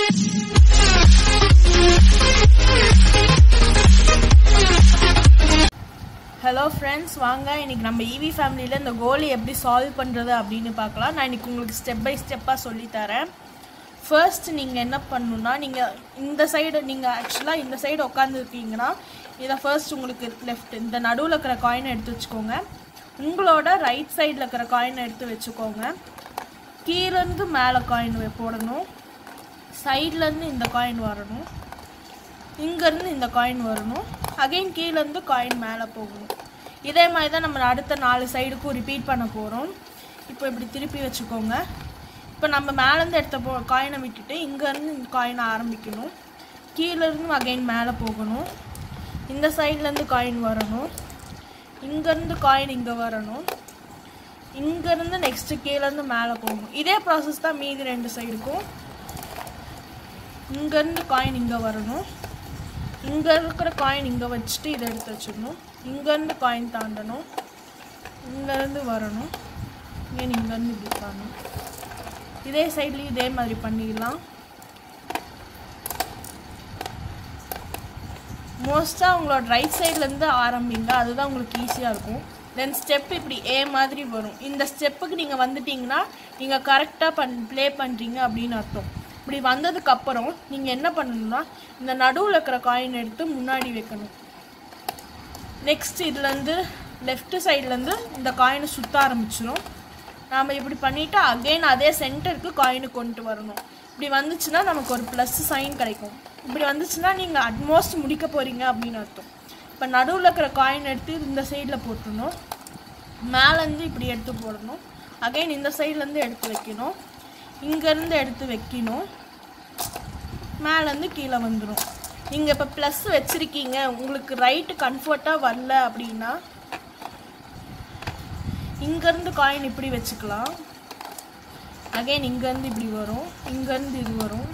hello friends வாங்க இன்னைக்கு நம்ம ஈவி ஃபேமிலியில் இந்த கோலி எப்படி சால்வ் பண்ணுறது அப்படின்னு பார்க்கலாம் நான் இன்னைக்கு உங்களுக்கு ஸ்டெப் பை ஸ்டெப்பாக சொல்லித்தரேன் ஃபர்ஸ்ட் நீங்கள் என்ன பண்ணணும்னா நீங்கள் இந்த சைடு நீங்கள் ஆக்சுவலாக இந்த சைடு உட்காந்துருக்கீங்கன்னா இதை ஃபர்ஸ்ட் உங்களுக்கு லெஃப்ட் இந்த நடுவில் இருக்கிற காயினை எடுத்து வச்சுக்கோங்க உங்களோட ரைட் சைடில் இருக்கிற காயினை எடுத்து வச்சுக்கோங்க கீழேருந்து மேலே காயின் போடணும் சைட்லேருந்து இந்த காயின் வரணும் இங்கேருந்து இந்த காயின் வரணும் அகைன் கீழேருந்து காயின் மேலே போகணும் இதே மாதிரி தான் நம்ம அடுத்த நாலு சைடுக்கும் ரிப்பீட் பண்ண போகிறோம் இப்போ இப்படி திருப்பி வச்சுக்கோங்க இப்போ நம்ம மேலேருந்து எடுத்த போ காயினை விட்டுட்டு இங்கேருந்து இந்த காயினை ஆரம்பிக்கணும் கீழேருந்து அகைன் மேலே போகணும் இந்த சைட்லேருந்து காயின் வரணும் இங்கேருந்து காயின் இங்கே வரணும் இங்கேருந்து நெக்ஸ்ட்டு கீழேருந்து மேலே போகணும் இதே ப்ராசஸ் தான் மீதி ரெண்டு சைடுக்கும் இங்கேருந்து காயின் இங்கே வரணும் இங்கே இருக்கிற காயின் இங்கே வச்சுட்டு இதை எடுத்து வச்சிடணும் இங்கேருந்து காயின் தாண்டணும் இங்கேருந்து வரணும் ஏன் இங்கேருந்து இப்படி தாண்டணும் இதே சைட்லேயும் இதே மாதிரி பண்ணிடலாம் மோஸ்ட்டாக உங்களோட ரைட் சைட்லேருந்து ஆரம்பிங்க அதுதான் உங்களுக்கு ஈஸியாக இருக்கும் தென் ஸ்டெப் இப்படி ஏ மாதிரி வரும் இந்த ஸ்டெப்புக்கு நீங்கள் வந்துட்டீங்கன்னா நீங்கள் கரெக்டாக பண் ப்ளே பண்ணுறீங்க அப்படின்னு அர்த்தம் இப்படி வந்ததுக்கு அப்புறம் நீங்கள் என்ன பண்ணணும்னா இந்த நடுவில் இருக்கிற காயின் எடுத்து முன்னாடி வைக்கணும் நெக்ஸ்ட் இதுலேருந்து லெஃப்ட் சைட்லேருந்து இந்த காயினை சுற்ற ஆரம்பிச்சிடும் நாம் இப்படி பண்ணிவிட்டு அகைன் அதே சென்டருக்கு காயினு கொண்டு வரணும் இப்படி வந்துச்சுன்னா நமக்கு ஒரு ப்ளஸ் சைன் கிடைக்கும் இப்படி வந்துச்சுன்னா நீங்கள் அட்மோஸ்ட் முடிக்க போகிறீங்க அப்படின்னு அர்த்தம் இப்போ நடுவில் இருக்கிற காயின் எடுத்து இந்த சைடில் போட்டுடணும் மேலேருந்து இப்படி எடுத்து போடணும் அகைன் இந்த சைட்லேருந்து எடுத்து வைக்கணும் இங்கேருந்து எடுத்து வைக்கணும் மேலேருந்து கீழே வந்துடும் நீங்கள் இப்போ ப்ளஸ் வச்சுருக்கீங்க உங்களுக்கு ரைட்டு கம்ஃபர்ட்டாக வரல அப்படின்னா இங்கேருந்து காயின் இப்படி வச்சுக்கலாம் அகைன் இங்கேருந்து இப்படி வரும் இங்கேருந்து இது வரும்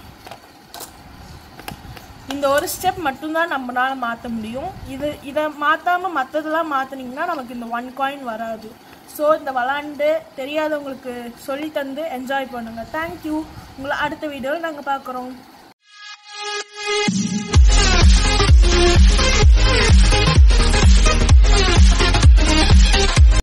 இந்த ஒரு ஸ்டெப் மட்டும்தான் நம்மளால மாற்ற முடியும் இது இதை மாற்றாமல் மற்றதெல்லாம் மாற்றினீங்கன்னா நமக்கு இந்த ஒன் காயின் வராது ஸோ இந்த விளாண்டு தெரியாதவங்களுக்கு சொல்லி தந்து என்ஜாய் பண்ணுங்கள் தேங்க்யூ உங்களை அடுத்த வீடியோவில் நாங்கள் பார்க்குறோம்